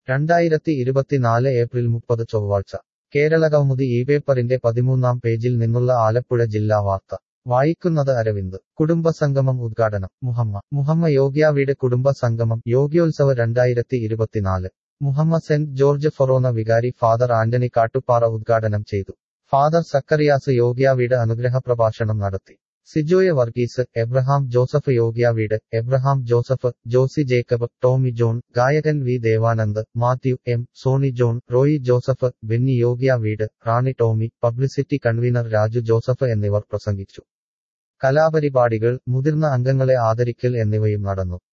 രണ്ടായിരത്തി ഇരുപത്തിനാല് ഏപ്രിൽ മുപ്പത് ചൊവ്വാഴ്ച കേരളകൗമുദി ഈ പേപ്പറിന്റെ പതിമൂന്നാം പേജിൽ നിന്നുള്ള ആലപ്പുഴ ജില്ലാ വാർത്ത വായിക്കുന്നത് അരവിന്ദ് കുടുംബസംഗമം ഉദ്ഘാടനം മുഹമ്മ മുഹമ്മ യോഗ്യാവീട് കുടുംബ സംഗമം യോഗ്യോത്സവ രണ്ടായിരത്തി ഇരുപത്തിനാല് മുഹമ്മ സെന്റ് ജോർജ് ഫൊറോന വികാരി ഫാദർ ആന്റണി കാട്ടുപാറ ഉദ്ഘാടനം ചെയ്തു ഫാദർ സക്കറിയാസ് യോഗ്യാവീട് അനുഗ്രഹ പ്രഭാഷണം നടത്തി സിജോയ വർഗീസ് എബ്രഹാം ജോസഫ് യോഗ്യാവീട് എബ്രഹാം ജോസഫ് ജോസി ജേക്കബ് ടോമി ജോൺ ഗായകൻ വി ദേവാനന്ദ് മാത്യു എം സോണി ജോൺ റോയി ജോസഫ് ബെന്നി യോഗ്യാവീട് റാണി ടോമി പബ്ലിസിറ്റി കൺവീനർ രാജു ജോസഫ് എന്നിവർ പ്രസംഗിച്ചു കലാപരിപാടികൾ മുതിർന്ന അംഗങ്ങളെ ആദരിക്കൽ എന്നിവയും നടന്നു